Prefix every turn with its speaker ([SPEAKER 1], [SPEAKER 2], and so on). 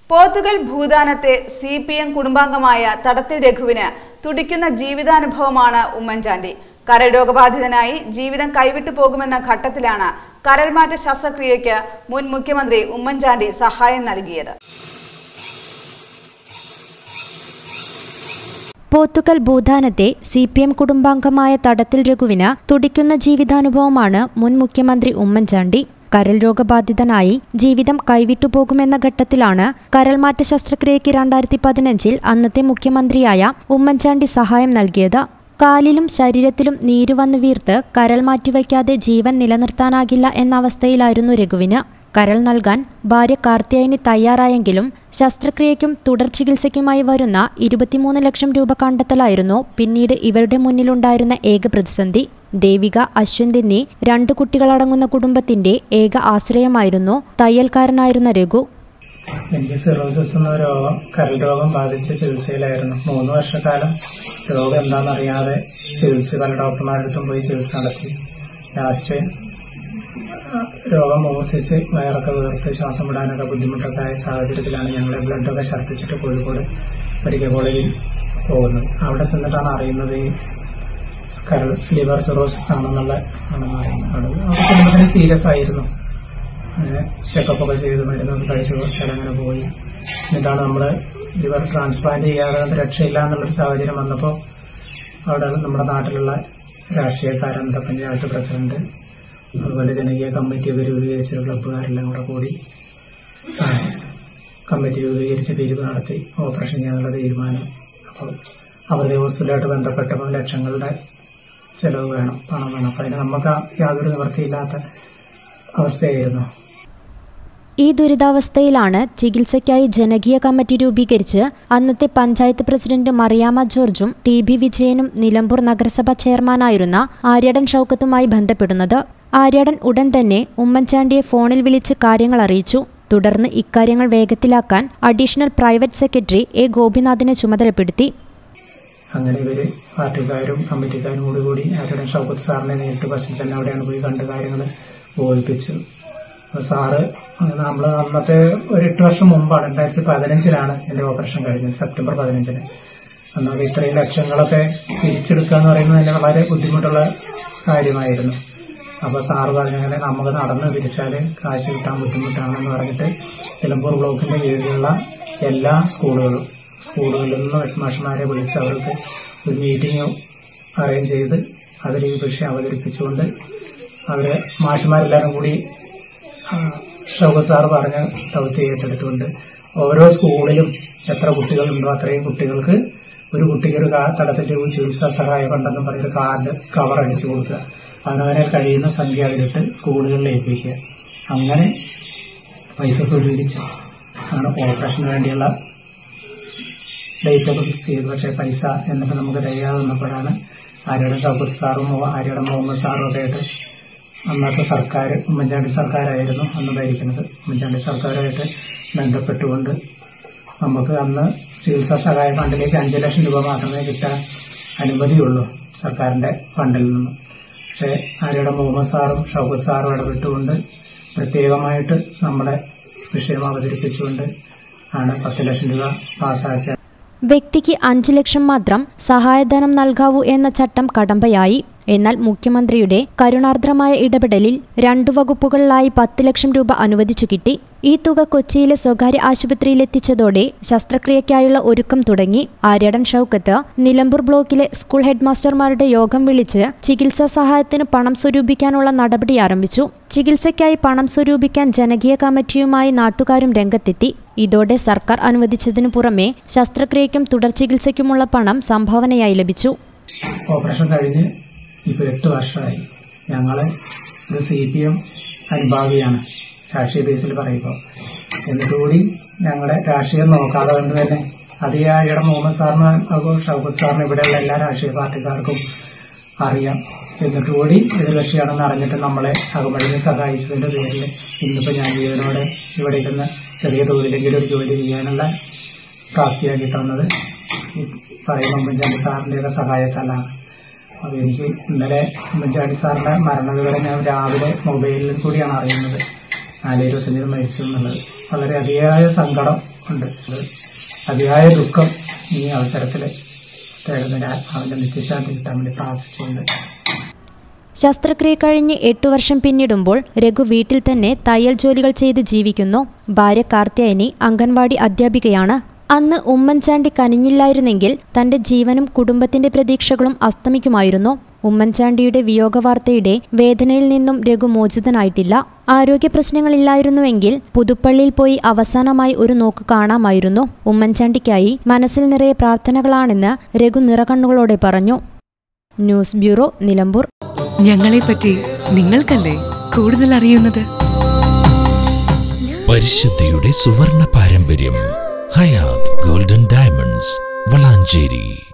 [SPEAKER 1] പോത്തുകൽ ഭൂദാനത്തെ C P M കുടുംബാംഗമായ തടത്തിൽ രഘുവിന് തുടിക്കുന്ന ജീവിതാനുഭവമാണ് ഉമ്മൻചാണ്ടി കരരോഗബാധിതനായി ജീവിതം കൈവിട്ടു പോകുമെന്ന ഘട്ടത്തിലാണ് കരൾമാറ്റ ശസ്ത്രക്രിയയ്ക്ക് മുൻ മുഖ്യമന്ത്രി ഉമ്മൻചാണ്ടി സഹായം നൽകിയത്
[SPEAKER 2] പോത്തുകൽ ഭൂദാനത്തെ സി പി എം കുടുംബാംഗമായ തടത്തിൽ രഘുവിന് തുടിക്കുന്ന ജീവിതാനുഭവമാണ് മുൻ മുഖ്യമന്ത്രി ഉമ്മൻചാണ്ടി കരൾ രോഗബാധിതനായി ജീവിതം കൈവിട്ടുപോകുമെന്ന ഘട്ടത്തിലാണ് കരൾമാറ്റ ശസ്ത്രക്രിയയ്ക്ക് രണ്ടായിരത്തി പതിനഞ്ചിൽ അന്നത്തെ മുഖ്യമന്ത്രിയായ ഉമ്മൻചാണ്ടി സഹായം നൽകിയത് കാലിലും ശരീരത്തിലും നീര് വന്ന് വീർത്ത് കരൾ മാറ്റിവയ്ക്കാതെ ജീവൻ നിലനിർത്താനാകില്ല എന്ന അവസ്ഥയിലായിരുന്നു രഘുവിന് കരൾ നൽകാൻ ഭാര്യ കാർത്തിയായനി തയ്യാറായെങ്കിലും ശസ്ത്രക്രിയയ്ക്കും തുടർ ചികിത്സയ്ക്കുമായി വരുന്ന ഇരുപത്തിമൂന്ന് ലക്ഷം രൂപ കണ്ടെത്തലായിരുന്നു പിന്നീട് ഇവരുടെ മുന്നിലുണ്ടായിരുന്ന ഏക പ്രതിസന്ധി ദേവിക അശ്വന്ത് എന്നീ രണ്ടു കുട്ടികളടങ്ങുന്ന കുടുംബത്തിന്റെ ഏക ആശ്രയമായിരുന്നു തയ്യൽക്കാരനായിരുന്ന രഘു
[SPEAKER 3] എനിക്ക് സിറോസിസ് എന്ന രോഗം കരൾ രോഗം ബാധിച്ച ചികിത്സയിലായിരുന്നു മൂന്ന് വർഷക്കാലം രോഗം എന്താണെന്നറിയാതെ ചികിത്സ പല ഡോക്ടർമാരുടെ പോയി ചികിത്സ നടത്തി ലാസ്റ്റ് രോഗം മൂർച്ഛിച്ച് വയറൊക്കെ വീർത്ത് ശ്വാസം വിടാനൊക്കെ ബുദ്ധിമുട്ടൊക്കെ ആയ സാഹചര്യത്തിലാണ് ഞങ്ങൾ ബ്ലഡൊക്കെ ഛർദ്ദിച്ചിട്ട് കോഴിക്കോട് മെഡിക്കൽ കോളേജിൽ പോകുന്നത് അവിടെ ചെന്നിട്ടാണ് അറിയുന്നത് ഈ കരൾ ലിവർ സിറോസിസ് ആണെന്നുള്ള ആണെന്ന് അറിയുന്നത് അവിടെ അവിടെ ചെന്നപ്പോൾ സീരിയസ് ആയിരുന്നു അങ്ങനെ ചെക്കപ്പ് ഒക്കെ ചെയ്ത് മരുന്നൊക്കെ കഴിച്ച് കുറച്ചാൽ അങ്ങനെ പോയി എന്നിട്ടാണ് നമ്മൾ ലിവർ ട്രാൻസ്പ്ലാന്റ് ചെയ്യാതെ കൊണ്ട് രക്ഷയില്ല എന്നുള്ളൊരു സാഹചര്യം വന്നപ്പോൾ അവിടെ നമ്മുടെ നാട്ടിലുള്ള രാഷ്ട്രീയക്കാർ എന്താ പഞ്ചായത്ത് പ്രസിഡന്റ് അതുപോലെ ജനകീയ കമ്മിറ്റി ഒക്കെ രൂപീകരിച്ച ക്ലബ്ബുകാരെല്ലാം കൂടെ കൂടി ആ, കമ്മിറ്റി രൂപീകരിച്ച് പിരിവ് നടത്തി ഓപ്പറേഷൻ ചെയ്യാനുള്ള തീരുമാനം അപ്പോൾ അവരുടെ ഹോസ്പിറ്റലായിട്ട് ബന്ധപ്പെട്ടപ്പോൾ ലക്ഷങ്ങളുടെ ചെലവ് വേണം പണം വേണം അപ്പം അതിന് നമുക്ക് യാതൊരു നിവൃത്തിയില്ലാത്ത അവസ്ഥയായിരുന്നു
[SPEAKER 2] ഈ ദുരിതാവസ്ഥയിലാണ് ചികിത്സയ്ക്കായി ജനകീയ കമ്മിറ്റി രൂപീകരിച്ച് അന്നത്തെ പഞ്ചായത്ത് പ്രസിഡന്റ് മറിയാമ്മ ജോർജും ടി ബി വിജയനും നിലമ്പൂർ നഗരസഭ ചെയർമാനായിരുന്ന ആര്യടൻ ഷൌക്കത്തുമായി ബന്ധപ്പെടുന്നത് ആര്യടൻ ഉടൻ തന്നെ ഉമ്മൻചാണ്ടിയെ ഫോണിൽ വിളിച്ച് കാര്യങ്ങൾ അറിയിച്ചു തുടർന്ന് ഇക്കാര്യങ്ങൾ വേഗത്തിലാക്കാൻ അഡീഷണൽ പ്രൈവറ്റ് സെക്രട്ടറി എ ഗോപിനാഥിനെ ചുമതലപ്പെടുത്തി
[SPEAKER 3] അങ്ങനെ ഇവര് പാർട്ടിക്കാരും കമ്മിറ്റിക്കാരും കൂടി കൂടി ആരുടെ ഷൗക്കത്ത് സാറിനെ നേരിട്ട് ബസ്സിൽ തന്നെ അവിടെയാണ് പോയി കണ്ട് കാര്യങ്ങൾ ബോധിപ്പിച്ചു അപ്പൊ സാറ് നമ്മൾ അന്നത്തെ ഒരു എട്ട് വർഷം മുമ്പാണ് രണ്ടായിരത്തി പതിനഞ്ചിലാണ് എന്റെ ഓപ്പറേഷൻ കഴിഞ്ഞത് സെപ്റ്റംബർ പതിനഞ്ചിന് അന്നൊക്കെ ഇത്രയും ലക്ഷങ്ങളൊക്കെ തിരിച്ചെടുക്കുക എന്ന് പറയുന്നത് തന്നെ വളരെ ബുദ്ധിമുട്ടുള്ള കാര്യമായിരുന്നു അപ്പൊ സാറ് പറഞ്ഞങ്ങനെ നമുക്ക് നടന്ന് പിരിച്ചാല് കാശ് കിട്ടാൻ ബുദ്ധിമുട്ടാണെന്ന് പറഞ്ഞിട്ട് നിലമ്പൂർ ബ്ലോക്കിന്റെ കീഴിലുള്ള എല്ലാ സ്കൂളുകളും സ്കൂളുകളിൽ നിന്ന് ഹെഡ്മാഷന്മാരെ വിളിച്ച് അവർക്ക് ഒരു മീറ്റിംഗ് അറേഞ്ച് ചെയ്ത് അതിൽ ഈ വിഷയം അവതരിപ്പിച്ചുകൊണ്ട് അവര് മാഷന്മാരെല്ലാവരും കൂടി ആ, ഷൗക്കത്ത് സാറ് പറഞ്ഞ ദൗത്യം ഏറ്റെടുത്തുകൊണ്ട് ഓരോ സ്കൂളിലും എത്ര കുട്ടികളുണ്ടോ അത്രയും കുട്ടികൾക്ക് ഒരു കുട്ടിക്ക് ഒരു കാ- തടത്തിന്റെ ഒരു ചികിത്സാ സഹായം ഉണ്ടെന്നും പറഞ്ഞൊരു കാർഡ് കവർ അടിച്ചു കൊടുക്കുക അവനവനെ കഴിയുന്ന സംഖ്യ അതിലിട്ട് സ്കൂളുകളിൽ ഏൽപ്പിക്കുക അങ്ങനെ പൈസ സ്വരൂപിച്ച് ആണ് ഓപ്പറേഷന് വേണ്ടിയുള്ള ഡേറ്റ് ഒക്കെ ഫിക്സ് ചെയ്തു പക്ഷേ പൈസ എന്നിട്ട് നമുക്ക് തികയാതെ വന്നപ്പോഴാണ് ആര്യയുടെ ഷൗക്കത്ത് സാറും മോ- ആര്യയുടെ മുഹമ്മദ് സാറും ഒക്കെ ആയിട്ട് അന്നത്തെ സർക്കാർ ഉമ്മൻചാണ്ടി സർക്കാരായിരുന്നു അന്ന് ഭരിക്കുന്നത് ഉമ്മൻചാണ്ടി സർക്കാരുമായിട്ട് ബന്ധപ്പെട്ടുകൊണ്ട് നമുക്ക് അന്ന് ചികിത്സാ സഹായ ഫണ്ടിലേക്ക് അഞ്ച് ലക്ഷം രൂപ മാത്രമേ കിട്ടാൻ അനുമതിയുള്ളൂ സർക്കാരിന്റെ ഫണ്ടിൽ നിന്ന് പക്ഷേ ആര്യയുടെ മുഹമ്മദ് സാറും ഷൗക്കത്ത് സാറും ഇടപെട്ടുകൊണ്ട് പ്രത്യേകമായിട്ട് നമ്മുടെ വിഷയം അവതരിപ്പിച്ചുകൊണ്ട് ആണ് പത്ത് ലക്ഷം രൂപ പാസ്സാക്കിയത്
[SPEAKER 2] വ്യക്തിക്ക് അഞ്ചു ലക്ഷം മാത്രം സഹായധനം നൽകാവൂ എന്ന ചട്ടം കടമ്പയായി എന്നാൽ മുഖ്യമന്ത്രിയുടെ കരുണാർദ്രമായ ഇടപെടലിൽ രണ്ടു വകുപ്പുകളിലായി പത്ത് ലക്ഷം രൂപ അനുവദിച്ചു കിട്ടി ഈ തുക കൊച്ചിയിലെ സ്വകാര്യ ആശുപത്രിയിലെത്തിച്ചതോടെ ശസ്ത്രക്രിയയ്ക്കായുള്ള ഒരുക്കം തുടങ്ങി ആര്യടൻ ഷൌക്കത്ത് നിലമ്പൂർ ബ്ലോക്കിലെ സ്കൂൾ ഹെഡ്മാസ്റ്റർമാരുടെ യോഗം വിളിച്ച് ചികിത്സാ സഹായത്തിന് പണം സ്വരൂപിക്കാനുള്ള നടപടി ആരംഭിച്ചു ചികിത്സയ്ക്കായി പണം സ്വരൂപിക്കാൻ ജനകീയ കമ്മിറ്റിയുമായി നാട്ടുകാരും രംഗത്തെത്തി ഇതോടെ സർക്കാർ അനുവദിച്ചതിനു പുറമെ ശസ്ത്രക്രിയയ്ക്കും തുടർ ചികിത്സയ്ക്കുമുള്ള പണം സംഭാവനയായി ലഭിച്ചു
[SPEAKER 3] ഓപ്പറേഷൻ കഴിഞ്ഞ് ഇപ്പൊ എട്ട് വർഷമായി ഞങ്ങള് ഒരു സി പി എം അനുഭാവിയാണ് രാഷ്ട്രീയ ബേസിൽ പറയുമ്പോൾ എന്നിട്ട് കൂടി ഞങ്ങളെ രാഷ്ട്രീയം നോക്കാതെ കൊണ്ട് തന്നെ അതിയായിടെ മുഹമ്മദ് സാറിന് അതുപോലെ ഷൗക്കത്ത് സാറിന് ഇവിടെയുള്ള എല്ലാ രാഷ്ട്രീയ പാർട്ടിക്കാർക്കും അറിയാം എന്നിട്ട് കൂടി എതിർകക്ഷിയാണെന്ന് അറിഞ്ഞിട്ട് നമ്മളെ അകമഴിഞ്ഞ് സഹായിച്ചതിന്റെ പേരിൽ ഇന്നിപ്പോ ഞാൻ ജീവനോടെ ഇവിടെ ഇരുന്ന് ചെറിയ തോതിലെങ്കിലും ഒരു ജോലി ചെയ്യാനുള്ള പ്രാപ്തിയാക്കി തന്നത് ഈ പറയുന്ന ഉമ്മൻചാണ്ടി സാറിന്റെയൊക്കെ സഹായത്താലാണ് അപ്പൊ എനിക്ക് ഇന്നലെ ഉമ്മൻചാണ്ടി സാറിന്റെ മരണവിവരം ഞാൻ രാവിലെ മൊബൈലിൽ കൂടിയാണ് അറിയുന്നത് നാല് ഇരുപത്തഞ്ചിന് മരിച്ചു എന്നുള്ളത് വളരെ അതിയായ സങ്കടം ഉണ്ട് അത് അതിയായ ദുഃഖം ഈ അവസരത്തിൽ അദ്ദേഹത്തിന് അവന്റെ നിത്യശാന്തി കിട്ടാൻ വേണ്ടി പ്രാർത്ഥിച്ചുകൊണ്ട്
[SPEAKER 2] ശസ്ത്രക്രിയ കഴിഞ്ഞ് എട്ടു വർഷം പിന്നിടുമ്പോൾ രഘു വീട്ടിൽ തന്നെ തയ്യൽ ജോലികൾ ചെയ്ത് ജീവിക്കുന്നു ഭാര്യ കാർത്യായനി അംഗൻവാടി അധ്യാപികയാണ് അന്ന് ഉമ്മൻചാണ്ടി കനിഞ്ഞില്ലായിരുന്നെങ്കിൽ തന്റെ ജീവനും കുടുംബത്തിന്റെ പ്രതീക്ഷകളും അസ്തമിക്കുമായിരുന്നു ഉമ്മൻചാണ്ടിയുടെ വിയോഗവാർത്തയുടെ വേദനയിൽ നിന്നും രഘു മോചിതനായിട്ടില്ല ആരോഗ്യ പ്രശ്നങ്ങളില്ലായിരുന്നുവെങ്കിൽ പുതുപ്പള്ളിയിൽ പോയി അവസാനമായി ഒരു നോക്ക് കാണാമായിരുന്നു ഉമ്മൻചാണ്ടിക്കായി മനസ്സിൽ നിറയെ പ്രാർത്ഥനകളാണെന്ന് രഘു നിറകണ്ണുകളോടെ പറഞ്ഞു ന്യൂസ് ബ്യൂറോ നിലമ്പൂർ
[SPEAKER 4] ഞങ്ങളെപ്പറ്റി നിങ്ങൾക്കല്ലേ കൂടുതൽ അറിയുന്നത്
[SPEAKER 5] പരിശുദ്ധിയുടെ സുവർണ പാരമ്പര്യം ഹയാത് ഗോൾഡൻ ഡയമണ്ട്സ് വളാഞ്ചേരി